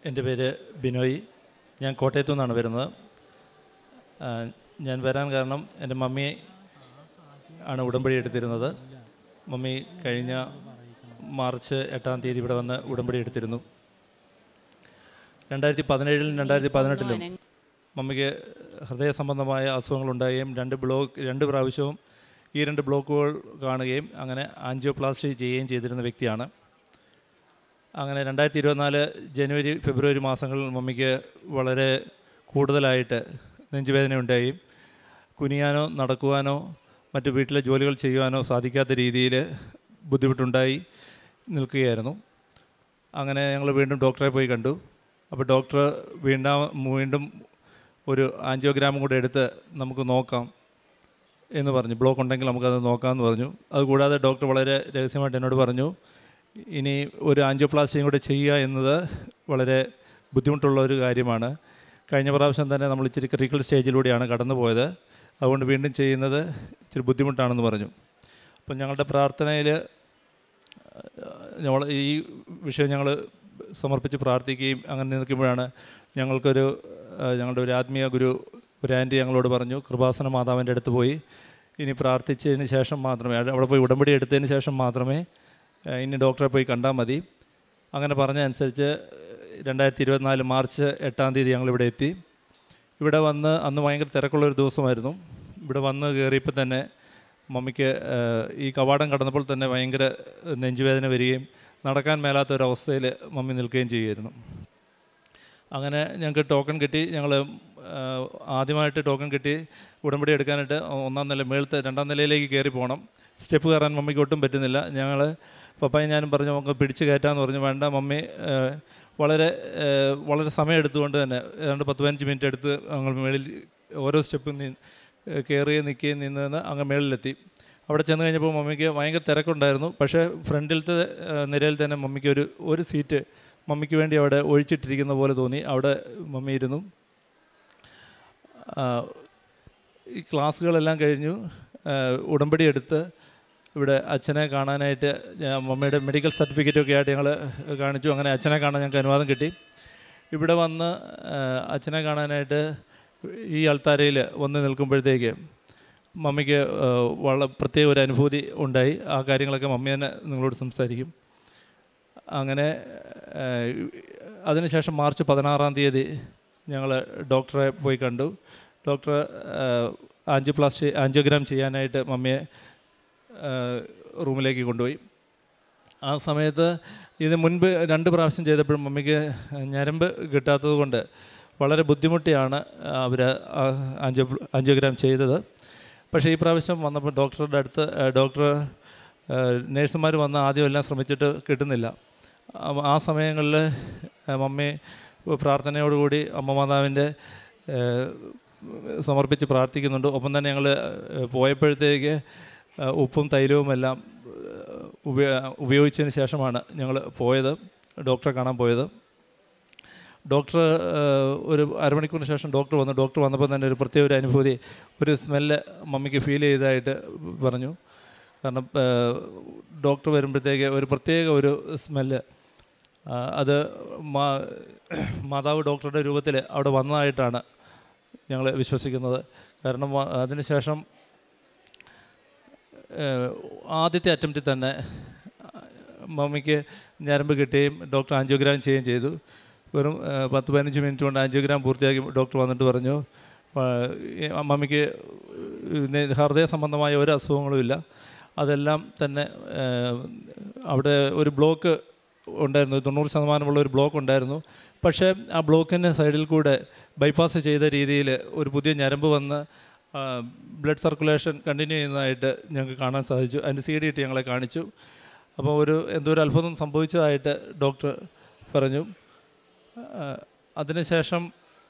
എൻ്റെ പേര് ബിനോയ് ഞാൻ കോട്ടയത്തു നിന്നാണ് വരുന്നത് ആ, ഞാൻ വരാൻ കാരണം എൻ്റെ മമ്മി ആണ് ഉടമ്പടി എടുത്തിരുന്നത് മമ്മി കഴിഞ്ഞ മാർച്ച് എട്ടാം തീയതി ഇവിടെ വന്ന് ഉടമ്പടി എടുത്തിരുന്നു രണ്ടായിരത്തി പതിനേഴിലും രണ്ടായിരത്തി പതിനെട്ടിലും മമ്മിക്ക് ഹൃദയ സംബന്ധമായ അസുഖങ്ങളുണ്ടാകുകയും രണ്ട് ബ്ലോക്ക് രണ്ട് പ്രാവശ്യവും ഈ രണ്ട് ബ്ലോക്കുകൾ കാണുകയും അങ്ങനെ ആൻജിയോപ്ലാസ്റ്റി ചെയ്യുകയും ചെയ്തിരുന്ന വ്യക്തിയാണ് അങ്ങനെ രണ്ടായിരത്തി ഇരുപത്തിനാല് ജനുവരി ഫെബ്രുവരി മാസങ്ങളിൽ മമ്മിക്ക് വളരെ കൂടുതലായിട്ട് നെഞ്ചുവേദന ഉണ്ടായി കുനിയാനോ നടക്കുവാനോ മറ്റു വീട്ടിലെ ജോലികൾ ചെയ്യുവാനോ സാധിക്കാത്ത രീതിയിൽ ബുദ്ധിമുട്ടുണ്ടായി നിൽക്കുകയായിരുന്നു അങ്ങനെ ഞങ്ങൾ വീണ്ടും ഡോക്ടറെ പോയി കണ്ടു അപ്പോൾ ഡോക്ടർ വീണ്ടും വീണ്ടും ഒരു ആൻജിയോഗ്രാമും കൂടെ എടുത്ത് നമുക്ക് നോക്കാം എന്ന് പറഞ്ഞു ബ്ലോക്ക് ഉണ്ടെങ്കിൽ നമുക്കത് നോക്കാമെന്ന് പറഞ്ഞു അതുകൂടാതെ ഡോക്ടർ വളരെ രഹസ്യമായിട്ട് എന്നോട് പറഞ്ഞു ഇനി ഒരു ആൻജിയോപ്ലാസ്റ്റിയും കൂടെ ചെയ്യുക എന്നത് വളരെ ബുദ്ധിമുട്ടുള്ള ഒരു കാര്യമാണ് കഴിഞ്ഞ പ്രാവശ്യം തന്നെ നമ്മൾ ഇച്ചിരി ക്രിട്ടിക്കൽ സ്റ്റേജിലൂടെയാണ് കടന്നു പോയത് അതുകൊണ്ട് വീണ്ടും ചെയ്യുന്നത് ഇച്ചിരി ബുദ്ധിമുട്ടാണെന്ന് പറഞ്ഞു അപ്പം ഞങ്ങളുടെ പ്രാർത്ഥനയിൽ ഞങ്ങൾ ഈ വിഷയം ഞങ്ങൾ സമർപ്പിച്ച് പ്രാർത്ഥിക്കുകയും അങ്ങനെ നിൽക്കുമ്പോഴാണ് ഞങ്ങൾക്കൊരു ആ, ഞങ്ങളുടെ ഒരു ആത്മീയ ഗുരു ഒരു ആൻറ്റി ഞങ്ങളോട് പറഞ്ഞു കൃപാസന മാതാവിൻ്റെ അടുത്ത് പോയി ഇനി പ്രാർത്ഥിച്ചതിന് ശേഷം മാത്രമേ അവിടെ അവിടെ പോയി ഉടമ്പടി എടുത്തതിന് ശേഷം മാത്രമേ ആ, ഇനി ഡോക്ടറെ പോയി കണ്ടാൽ മതി അങ്ങനെ പറഞ്ഞ അനുസരിച്ച് രണ്ടായിരത്തി ഇരുപത്തിനാല് മാർച്ച് എട്ടാം തീയതി ഞങ്ങളിവിടെ എത്തി ഇവിടെ വന്ന് അന്ന് ഭയങ്കര തിരക്കുള്ളൊരു ദിവസമായിരുന്നു ഇവിടെ വന്ന് കയറിയപ്പോൾ തന്നെ മമ്മിക്ക് ആ, ഈ കവാടം കടന്നപ്പോൾ തന്നെ ഭയങ്കര നെഞ്ചുവേദന വരികയും നടക്കാൻ മേലാത്ത ഒരവസ്ഥയിൽ മമ്മി നിൽക്കുകയും ചെയ്യുമായിരുന്നു അങ്ങനെ ഞങ്ങൾക്ക് ടോക്കൺ കിട്ടി ഞങ്ങൾ ആദ്യമായിട്ട് ടോക്കൺ കിട്ടി ഉടമ്പടി എടുക്കാനായിട്ട് ഒന്നാം നില മേളത്തെ രണ്ടാം നിലയിലേക്ക് കയറി പോകണം സ്റ്റെപ്പ് കയറാൻ മമ്മിക്ക് ഒട്ടും പറ്റുന്നില്ല ഞങ്ങൾ പപ്പായും ഞാനും പറഞ്ഞു നമുക്ക് പിടിച്ച് കയറ്റാമെന്ന് പറഞ്ഞു വേണ്ട മമ്മി ആ, വളരെ ആ, വളരെ സമയം എടുത്തുകൊണ്ട് തന്നെ ഏതാണ്ട് പത്ത് പതിനഞ്ച് മിനിറ്റ് എടുത്ത് ഞങ്ങൾ മേളിൽ ഓരോ സ്റ്റെപ്പും നി കയറുകയും നിൽക്കുകയും നിന്ന് നിന്ന് അങ്ങ് മേളിലെത്തി അവിടെ ചെന്ന് കഴിഞ്ഞപ്പോൾ മമ്മിക്ക് ഭയങ്കര തിരക്കുണ്ടായിരുന്നു പക്ഷേ ഫ്രണ്ടിലത്തെ ആ, നിരയിൽ തന്നെ മമ്മിക്ക് ഒരു ഒരു സീറ്റ് മമ്മിക്ക് വേണ്ടി അവിടെ ഒഴിച്ചിട്ടിരിക്കുന്ന പോലെ തോന്നി അവിടെ മമ്മി ഇരുന്നു ആ, ഈ ക്ലാസ്സുകളെല്ലാം കഴിഞ്ഞു ആ, ഉടമ്പടി എടുത്ത് ഇവിടെ അച്ഛനെ കാണാനായിട്ട് ഞാൻ മമ്മിയുടെ മെഡിക്കൽ സർട്ടിഫിക്കറ്റൊക്കെ ആയിട്ട് ഞങ്ങൾ കാണിച്ചു അങ്ങനെ അച്ഛനെ കാണാൻ ഞങ്ങൾക്ക് അനുവാദം കിട്ടി ഇവിടെ വന്ന് ആ, അച്ഛനെ കാണാനായിട്ട് ഈ അൾത്താരയിൽ വന്ന് നിൽക്കുമ്പോഴത്തേക്ക് മമ്മിക്ക് ആ, വളരെ പ്രത്യേക ഒരു അനുഭൂതി ഉണ്ടായി ആ കാര്യങ്ങളൊക്കെ മമ്മി തന്നെ നിങ്ങളോട് സംസാരിക്കും അങ്ങനെ ആ, അതിനുശേഷം മാർച്ച് പതിനാറാം തീയതി ഞങ്ങൾ ഡോക്ടറെ പോയി കണ്ടു ഡോക്ടർ ആൻജിയോപ്ലാസ്റ്റി ആൻജിയോഗ്രാം ചെയ്യാനായിട്ട് മമ്മിയെ ആ, റൂമിലേക്ക് കൊണ്ടുപോയി ആ സമയത്ത് ഇത് മുൻപ് രണ്ട് പ്രാവശ്യം ചെയ്തപ്പോഴും മമ്മിക്ക് ഞരമ്പ് കിട്ടാത്തത് കൊണ്ട് വളരെ ബുദ്ധിമുട്ടിയാണ് അവർ ആൻജിയോ ആൻജിയോഗ്രാം ചെയ്തത് പക്ഷേ ഈ പ്രാവശ്യം വന്നപ്പോൾ ഡോക്ടറുടെ അടുത്ത് ആ, ഡോക്ടർ നേഴ്സുമാർ വന്ന് ആദ്യം എല്ലാം ശ്രമിച്ചിട്ട് കിട്ടുന്നില്ല ആ- ആ സമയങ്ങളിൽ മമ്മി പ്രാർത്ഥനയോടുകൂടി അമ്മ മാതാവിൻ്റെ ഏഹ്, സമർപ്പിച്ച് പ്രാർത്ഥിക്കുന്നുണ്ട് ഒപ്പം തന്നെ ഞങ്ങൾ പോയപ്പോഴത്തേക്ക് ഏഹ്, ഉപ്പും തൈലവും എല്ലാം ഏഹ്, ഉപയോ ഉപയോഗിച്ചതിന് ശേഷമാണ് ഞങ്ങൾ പോയത് ഡോക്ടറെ കാണാൻ പോയത് ഡോക്ടർ ഏഹ്, ഒരു അരമണിക്കൂറിന് ശേഷം ഡോക്ടർ വന്നു ഡോക്ടർ വന്നപ്പോൾ തന്നെ ഒരു പ്രത്യേക ഒരു അനുഭൂതി ഒരു സ്മെല്ല് മമ്മിക്ക് ഫീൽ ചെയ്തതായിട്ട് പറഞ്ഞു കാരണം ഏഹ്, ഡോക്ടർ വരുമ്പോഴത്തേക്ക് ഒരു പ്രത്യേക ഒരു സ്മെല്ല് അത് മാ മാതാവ് ഡോക്ടറുടെ രൂപത്തിൽ അവിടെ വന്നതായിട്ടാണ് ഞങ്ങൾ വിശ്വസിക്കുന്നത് കാരണം വ- അതിനുശേഷം ഏഹ്, ആദ്യത്തെ അറ്റംപ്റ്റിൽ തന്നെ മമ്മിക്ക് ഞരമ്പ് കിട്ടുകയും ഡോക്ടർ ആൻജിയോഗ്രാം ചെയ്യുകയും ചെയ്തു വെറും ഏഹ്, പത്ത് പതിനഞ്ച് മിനിറ്റ് കൊണ്ട് ആൻജിയോഗ്രാം പൂർത്തിയാക്കി ഡോക്ടർ വന്നിട്ട് പറഞ്ഞു ആ, ഈ മമ്മിക്ക് നെ- ഹൃദയ സംബന്ധമായ ഒരു അസുഖങ്ങളുമില്ല അതെല്ലാം തന്നെ ഏഹ്, അവിടെ ഒരു ബ്ലോക്ക് ഉണ്ടായിരുന്നു തൊണ്ണൂറ് ശതമാനമുള്ള ഒരു ബ്ലോക്ക് ഉണ്ടായിരുന്നു പക്ഷേ ആ ബ്ലോക്കിൻ്റെ സൈഡിൽ കൂടെ ബൈപ്പാസ് ചെയ്ത രീതിയിൽ ഒരു പുതിയ ഞരമ്പ് വന്ന് ബ്ലഡ് സർക്കുലേഷൻ കണ്ടിന്യൂ ചെയ്യുന്നതായിട്ട് ഞങ്ങൾക്ക് കാണാൻ സാധിച്ചു അതിൻ്റെ സി ഡി ഇട്ട് ഞങ്ങളെ കാണിച്ചു അപ്പോൾ ഒരു എന്തോ ഒരു അത്ഭുതം സംഭവിച്ചതായിട്ട് ഡോക്ടർ പറഞ്ഞു ആ, അതിനുശേഷം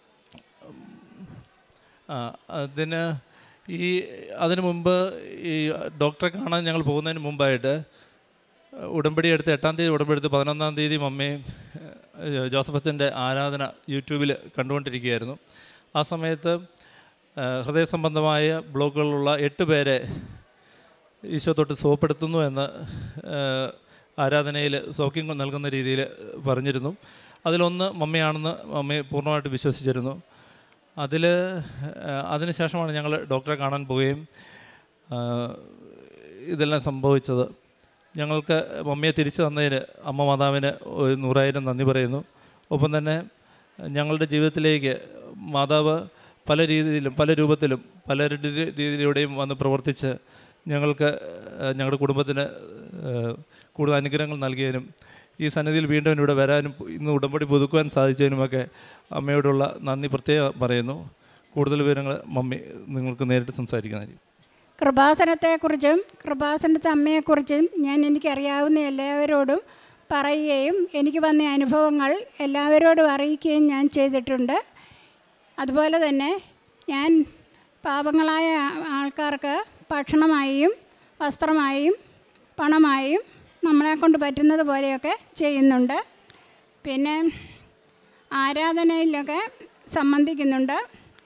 ആ, അതിന് ഈ അതിന് മുമ്പ് ഈ ഡോക്ടറെ കാണാൻ ഞങ്ങൾ പോകുന്നതിന് മുമ്പായിട്ട് ഉടമ്പടി എടുത്ത് എട്ടാം തീയതി ഉടമ്പടി എടുത്ത് പതിനൊന്നാം തീയതി മമ്മി ഏഹ്, ജോസഫ് അച്ഛൻ്റെ ആരാധന യൂട്യൂബിൽ കണ്ടുകൊണ്ടിരിക്കുകയായിരുന്നു ആ സമയത്ത് ഏഹ്, ഹൃദയ സംബന്ധമായ ബ്ലോക്കുകളുള്ള എട്ട് പേരെ ഈശോ തൊട്ട് സുഖപ്പെടുത്തുന്നു എന്ന് ഏഹ്, ആരാധനയിൽ സൗഖ്യം നൽകുന്ന രീതിയിൽ പറഞ്ഞിരുന്നു അതിലൊന്ന് മമ്മിയാണെന്ന് മമ്മി പൂർണ്ണമായിട്ട് വിശ്വസിച്ചിരുന്നു അതിൽ അതിന് ശേഷമാണ് ഞങ്ങൾ ഡോക്ടറെ കാണാൻ പോവുകയും ആ, ഇതെല്ലാം സംഭവിച്ചത് ഞങ്ങൾക്ക് മമ്മിയെ തിരിച്ചു തന്നതിന് അമ്മ മാതാവിന് ഒരു നൂറായിരം നന്ദി പറയുന്നു ഒപ്പം തന്നെ ഞങ്ങളുടെ ജീവിതത്തിലേക്ക് മാതാവ് പല രീതിയിലും പല രൂപത്തിലും പല രീതി- രീതിയിലൂടെയും വന്ന് പ്രവർത്തിച്ച് ഞങ്ങൾക്ക് ഏഹ്, ഞങ്ങളുടെ കുടുംബത്തിന് ഏഹ്, കൂടുതൽ അനുഗ്രഹങ്ങൾ നൽകിയതിനും ഈ സന്നിധിയിൽ വീണ്ടും ഇവിടെ വരാനും ഇന്ന് ഉടമ്പടി പുതുക്കുവാൻ സാധിച്ചതിനുമൊക്കെ അമ്മയോടുള്ള നന്ദി പ്രത്യേകം പറയുന്നു കൂടുതൽ വിവരങ്ങൾ മമ്മി നിങ്ങൾക്ക് നേരിട്ട് സംസാരിക്കുന്നതായിരിക്കും കൃപാസനത്തെക്കുറിച്ചും കൃപാസനത്തെ അമ്മയെക്കുറിച്ചും ഞാൻ എനിക്കറിയാവുന്ന എല്ലാവരോടും പറയുകയും എനിക്ക് വന്ന അനുഭവങ്ങൾ എല്ലാവരോടും അറിയിക്കുകയും ഞാൻ ചെയ്തിട്ടുണ്ട് അതുപോലെ തന്നെ ഞാൻ പാപങ്ങളായ ആൾക്കാർക്ക് ഭക്ഷണമായും വസ്ത്രമായും പണമായും നമ്മളെ കൊണ്ട് പറ്റുന്നത് പോലെയൊക്കെ ചെയ്യുന്നുണ്ട് പിന്നെ ആരാധനയിലൊക്കെ സംബന്ധിക്കുന്നുണ്ട്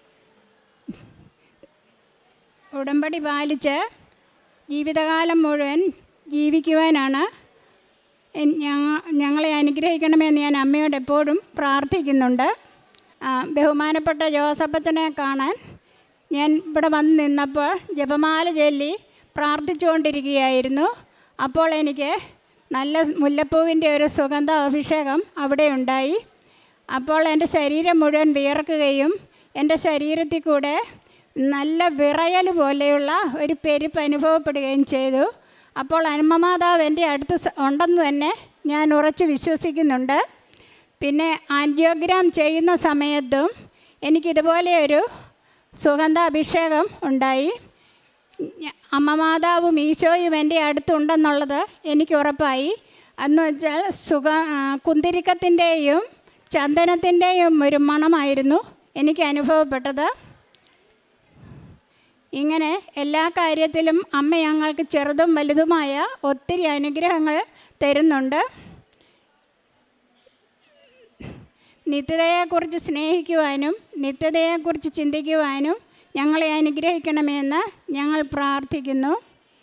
ഉടമ്പടി പാലിച്ച് ജീവിതകാലം മുഴുവൻ ജീവിക്കുവാനാണ് എൻ- ഞങ്ങ- ഞങ്ങളെ അനുഗ്രഹിക്കണമെന്ന് ഞാൻ അമ്മയോട് എപ്പോഴും പ്രാർത്ഥിക്കുന്നുണ്ട് ആ, ബഹുമാനപ്പെട്ട ജോസഫച്ചനെ കാണാൻ ഞാൻ ഇവിടെ വന്ന് നിന്നപ്പോൾ ജപമാല ചൊല്ലി പ്രാർത്ഥിച്ചുകൊണ്ടിരിക്കുകയായിരുന്നു അപ്പോൾ എനിക്ക് നല്ല മുല്ലപ്പൂവിൻ്റെ ഒരു സുഗന്ധ അഭിഷേകം അവിടെ ഉണ്ടായി അപ്പോൾ എൻ്റെ ശരീരം മുഴുവൻ വിയർക്കുകയും എൻ്റെ ശരീരത്തിൽ കൂടെ നല്ല വിറയൽ പോലെയുള്ള ഒരു പെരുപ്പ് അനുഭവപ്പെടുകയും ചെയ്തു അപ്പോൾ ഹനുമമാതാവ് എൻ്റെ അടുത്ത് സ- ഉണ്ടെന്ന് തന്നെ ഞാൻ ഉറച്ച് വിശ്വസിക്കുന്നുണ്ട് പിന്നെ ആൻജിയോഗ്രാം ചെയ്യുന്ന സമയത്തും എനിക്കിതുപോലെ ഒരു സുഗന്ധാഭിഷേകം ഉണ്ടായി ഞ- അമ്മ മാതാവും ഈശോയും എൻ്റെ അടുത്തുണ്ടെന്നുള്ളത് എനിക്ക് ഉറപ്പായി എന്ന് വെച്ചാൽ സുഖ ആ, കുന്തിരിക്കത്തിൻ്റെയും ചന്ദനത്തിൻ്റെയും ഒരു മണമായിരുന്നു എനിക്ക് അനുഭവപ്പെട്ടത് ഇങ്ങനെ എല്ലാ കാര്യത്തിലും അമ്മ ഞങ്ങൾക്ക് ചെറുതും വലുതുമായ ഒത്തിരി അനുഗ്രഹങ്ങൾ തരുന്നുണ്ട് നിത്യതയെക്കുറിച്ച് സ്നേഹിക്കുവാനും നിത്യതയെക്കുറിച്ച് ചിന്തിക്കുവാനും ഞങ്ങളെ അനുഗ്രഹിക്കണമെന്ന് ഞങ്ങൾ പ്രാർത്ഥിക്കുന്നു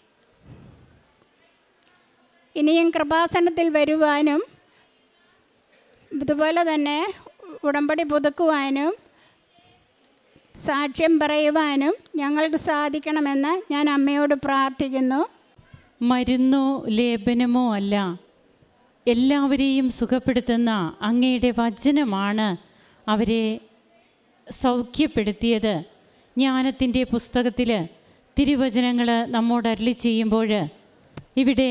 ഇനിയും കൃപാസനത്തിൽ വരുവാനും ഇതുപോലെ തന്നെ ഉടമ്പടി പുതുക്കുവാനും സാക്ഷ്യം പറയുവാനും ഞങ്ങൾക്ക് സാധിക്കണമെന്ന് ഞാൻ അമ്മയോട് പ്രാർത്ഥിക്കുന്നു മരുന്നോ ലേപനമോ അല്ല എല്ലാവരെയും സുഖപ്പെടുത്തുന്ന അങ്ങയുടെ വചനമാണ് അവരെ സൗഖ്യപ്പെടുത്തിയത് ജ്ഞാനത്തിൻ്റെ പുസ്തകത്തിൽ തിരുവചനങ്ങൾ നമ്മോട് അരളി ചെയ്യുമ്പോൾ ഇവിടെ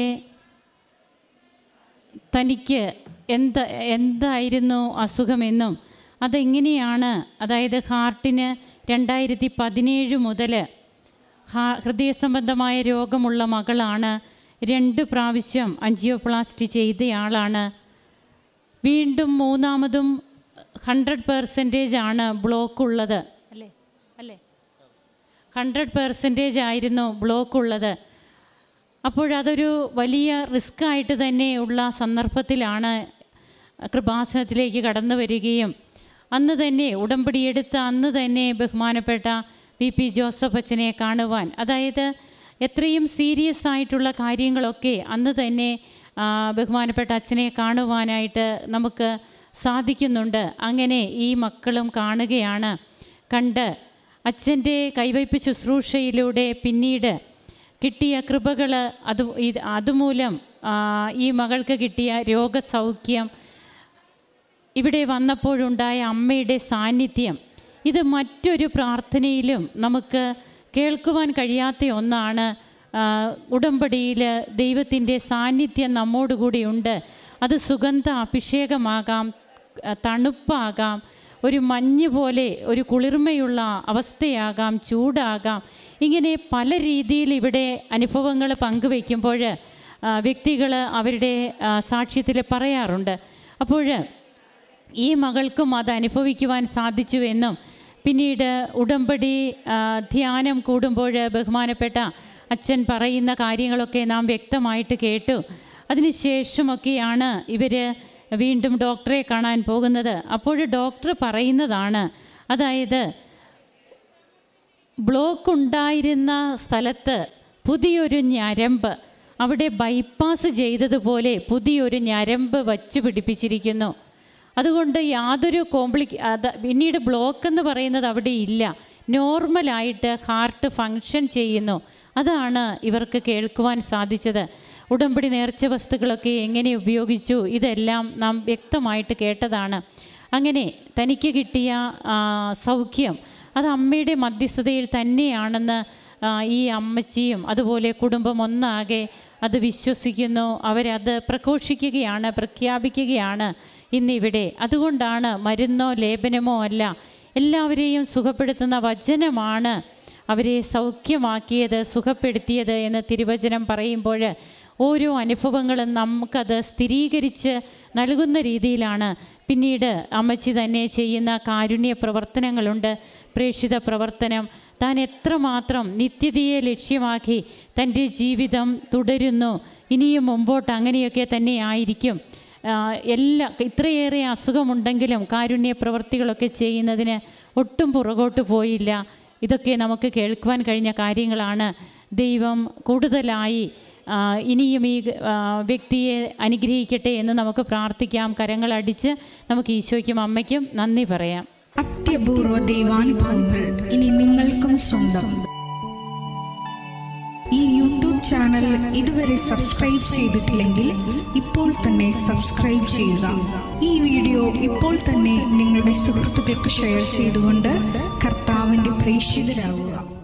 തനിക്ക് എന്ത് എന്തായിരുന്നു അസുഖമെന്നും അതെങ്ങനെയാണ് അതായത് ഹാർട്ടിന് രണ്ടായിരത്തി പതിനേഴ് മുതൽ ഹാ ഹൃദയ സംബന്ധമായ രോഗമുള്ള മകളാണ് രണ്ട് പ്രാവശ്യം അഞ്ചിയോപ്ലാസ്റ്റി ചെയ്തയാളാണ് വീണ്ടും മൂന്നാമതും ഹൺഡ്രഡ് പെർസെൻറ്റേജ് ആണ് ബ്ലോക്ക് ഉള്ളത് അല്ലേ അല്ലേ ഹൺഡ്രഡ് പെർസെൻറ്റേജ് ആയിരുന്നു ബ്ലോക്ക് ഉള്ളത് അപ്പോഴതൊരു വലിയ റിസ്ക് ആയിട്ട് തന്നെ ഉള്ള സന്ദർഭത്തിലാണ് കൃപാസനത്തിലേക്ക് കടന്നു വരികയും അന്ന് തന്നെ ഉടമ്പടിയെടുത്ത അന്ന് തന്നെ ബഹുമാനപ്പെട്ട വി പി ജോസഫ് അച്ഛനെ കാണുവാൻ അതായത് എത്രയും സീരിയസ് ആയിട്ടുള്ള കാര്യങ്ങളൊക്കെ അന്ന് തന്നെ ആ, ബഹുമാനപ്പെട്ട അച്ഛനെ കാണുവാനായിട്ട് നമുക്ക് സാധിക്കുന്നുണ്ട് അങ്ങനെ ഈ മക്കളും കാണുകയാണ് കണ്ട് അച്ഛൻ്റെ കൈവയ്പ് ശുശ്രൂഷയിലൂടെ പിന്നീട് കിട്ടിയ കൃപകൾ അത് ഇത് അതുമൂലം ആ, ഈ മകൾക്ക് കിട്ടിയ രോഗസൗഖ്യം ഇവിടെ വന്നപ്പോഴുണ്ടായ അമ്മയുടെ സാന്നിധ്യം ഇത് മറ്റൊരു പ്രാർത്ഥനയിലും നമുക്ക് കേൾക്കുവാൻ കഴിയാത്ത ഒന്നാണ് ആ, ഉടമ്പടിയിൽ ദൈവത്തിൻ്റെ സാന്നിധ്യം നമ്മോടുകൂടി ഉണ്ട് അത് സുഗന്ധ അഭിഷേകമാകാം ആ, തണുപ്പാകാം ഒരു മഞ്ഞ് പോലെ ഒരു കുളിർമയുള്ള അവസ്ഥയാകാം ചൂടാകാം ഇങ്ങനെ പല രീതിയിൽ ഇവിടെ അനുഭവങ്ങൾ പങ്കുവയ്ക്കുമ്പോൾ വ്യക്തികൾ അവരുടെ സാക്ഷ്യത്തിൽ പറയാറുണ്ട് അപ്പോൾ ഈ മകൾക്കും അത് അനുഭവിക്കുവാൻ സാധിച്ചുവെന്നും പിന്നീട് ഉടമ്പടി ആ, ധ്യാനം കൂടുമ്പോൾ ബഹുമാനപ്പെട്ട അച്ഛൻ പറയുന്ന കാര്യങ്ങളൊക്കെ നാം വ്യക്തമായിട്ട് കേട്ടു അതിനുശേഷമൊക്കെയാണ് ഇവർ വീണ്ടും ഡോക്ടറെ കാണാൻ പോകുന്നത് അപ്പോൾ ഡോക്ടർ പറയുന്നതാണ് അതായത് ബ്ലോക്ക് ഉണ്ടായിരുന്ന സ്ഥലത്ത് പുതിയൊരു ഞരമ്പ് അവിടെ ബൈപ്പാസ് ചെയ്തതുപോലെ പുതിയൊരു ഞരമ്പ് വച്ച് പിടിപ്പിച്ചിരിക്കുന്നു അതുകൊണ്ട് യാതൊരു കോംപ്ലിക്ക അത് പിന്നീട് ബ്ലോക്ക് എന്ന് പറയുന്നത് അവിടെ ഇല്ല നോർമലായിട്ട് ഹാർട്ട് ഫങ്ഷൻ ചെയ്യുന്നു അതാണ് ഇവർക്ക് കേൾക്കുവാൻ സാധിച്ചത് ഉടമ്പടി നേർച്ച വസ്തുക്കളൊക്കെ എങ്ങനെ ഉപയോഗിച്ചു ഇതെല്ലാം നാം വ്യക്തമായിട്ട് കേട്ടതാണ് അങ്ങനെ തനിക്ക് കിട്ടിയ ആ, സൗഖ്യം അത് അമ്മയുടെ മധ്യസ്ഥതയിൽ തന്നെയാണെന്ന് ആ, ഈ അമ്മച്ചിയും അതുപോലെ കുടുംബം ഒന്നാകെ അത് വിശ്വസിക്കുന്നു അവരത് പ്രഘോഷിക്കുകയാണ് പ്രഖ്യാപിക്കുകയാണ് ഇന്നിവിടെ അതുകൊണ്ടാണ് മരുന്നോ ലേപനമോ അല്ല എല്ലാവരെയും സുഖപ്പെടുത്തുന്ന വചനമാണ് അവരെ സൗഖ്യമാക്കിയത് സുഖപ്പെടുത്തിയത് എന്ന് തിരുവചനം പറയുമ്പോൾ ഓരോ അനുഭവങ്ങളും നമുക്കത് സ്ഥിരീകരിച്ച് നൽകുന്ന രീതിയിലാണ് പിന്നീട് അമ്മച്ചി തന്നെ ചെയ്യുന്ന കാരുണ്യ പ്രവർത്തനങ്ങളുണ്ട് പ്രേക്ഷിത പ്രവർത്തനം താൻ എത്രമാത്രം നിത്യതയെ ലക്ഷ്യമാക്കി തൻ്റെ ജീവിതം തുടരുന്നു ഇനിയും മുമ്പോട്ട് അങ്ങനെയൊക്കെ തന്നെ ആയിരിക്കും ആ, എല്ലാ ഇത്രയേറെ അസുഖമുണ്ടെങ്കിലും കാരുണ്യ പ്രവർത്തികളൊക്കെ ചെയ്യുന്നതിന് ഒട്ടും പുറകോട്ട് പോയില്ല ഇതൊക്കെ നമുക്ക് കേൾക്കുവാൻ കഴിഞ്ഞ കാര്യങ്ങളാണ് ദൈവം കൂടുതലായി ആ, ഇനിയും ഈ ആ, വ്യക്തിയെ അനുഗ്രഹിക്കട്ടെ എന്ന് നമുക്ക് പ്രാർത്ഥിക്കാം കരങ്ങളടിച്ച് നമുക്ക് ഈശോയ്ക്കും അമ്മയ്ക്കും നന്ദി പറയാം അത്യപൂർവ ദൈവാനുഭവങ്ങൾ ഇനി നിങ്ങൾക്കും സ്വന്തം ഈ യൂട്യൂബ് ചാനൽ ഇതുവരെ സബ്സ്ക്രൈബ് ചെയ്തിട്ടില്ലെങ്കിൽ ഇപ്പോൾ തന്നെ സബ്സ്ക്രൈബ് ചെയ്യുക ഈ വീഡിയോ ഇപ്പോൾ തന്നെ നിങ്ങളുടെ സുഹൃത്തുക്കൾക്ക് ഷെയർ ചെയ്തുകൊണ്ട് കർത്താവിൻ്റെ പ്രേക്ഷിതരാകുക